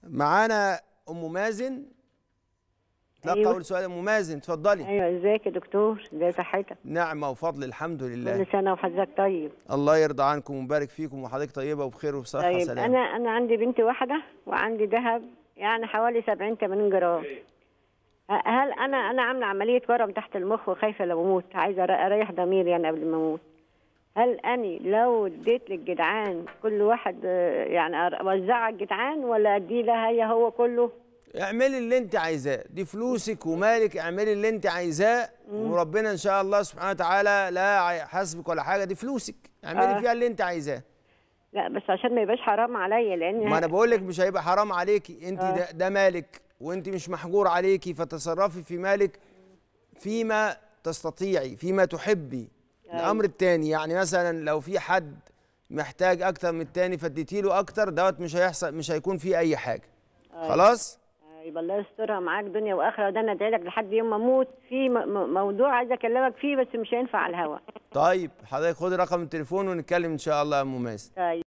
معانا ام مازن تلقى أيوة. اول سؤال ام مازن اتفضلي ايوه ازيك يا دكتور ازي صحتك نعمه وفضل الحمد لله كل سنه وحضرتك طيب الله يرضى عنكم ويبارك فيكم وحضرتك طيبه وبخير وبصحه طيب وسلامه انا انا عندي بنت واحده وعندي ذهب يعني حوالي 70 80 جرام ه- هل انا انا عامله عمليه ورم تحت المخ وخايفه لو اموت عايزه أر- اريح ضميري يعني قبل ما اموت هل اني لو اديت للجدعان كل واحد آه، يعني أر- اوزعها على الجدعان ولا اديه لها هي هو كله اعملي اللي انت عايزاه دي فلوسك ومالك اعملي اللي انت عايزاه وربنا ان شاء الله سبحانه وتعالى لا يحاسبك ولا حاجه دي فلوسك اعملي آه. فيها اللي انت عايزاه لا بس عشان ما يبقاش حرام عليا لان ما انا بقول لك مش هيبقى حرام عليكي انت آه. ده, ده مالك وانت مش محجور عليكي فتصرفي في مالك فيما تستطيعي فيما تحبي أيوة. الامر الثاني يعني مثلا لو في حد محتاج اكتر من التاني فاديتي له اكتر دوت مش هيحصل مش هيكون فيه اي حاجه خلاص يبقى الله يسترها معاك دنيا واخره وده انا ادعي لك لحد يوم ما اموت في م- م- موضوع عايزه اكلمك فيه بس مش هينفع على الهوا طيب حضرتك خدي رقم التليفون ونتكلم ان شاء الله يا ام مازن طيب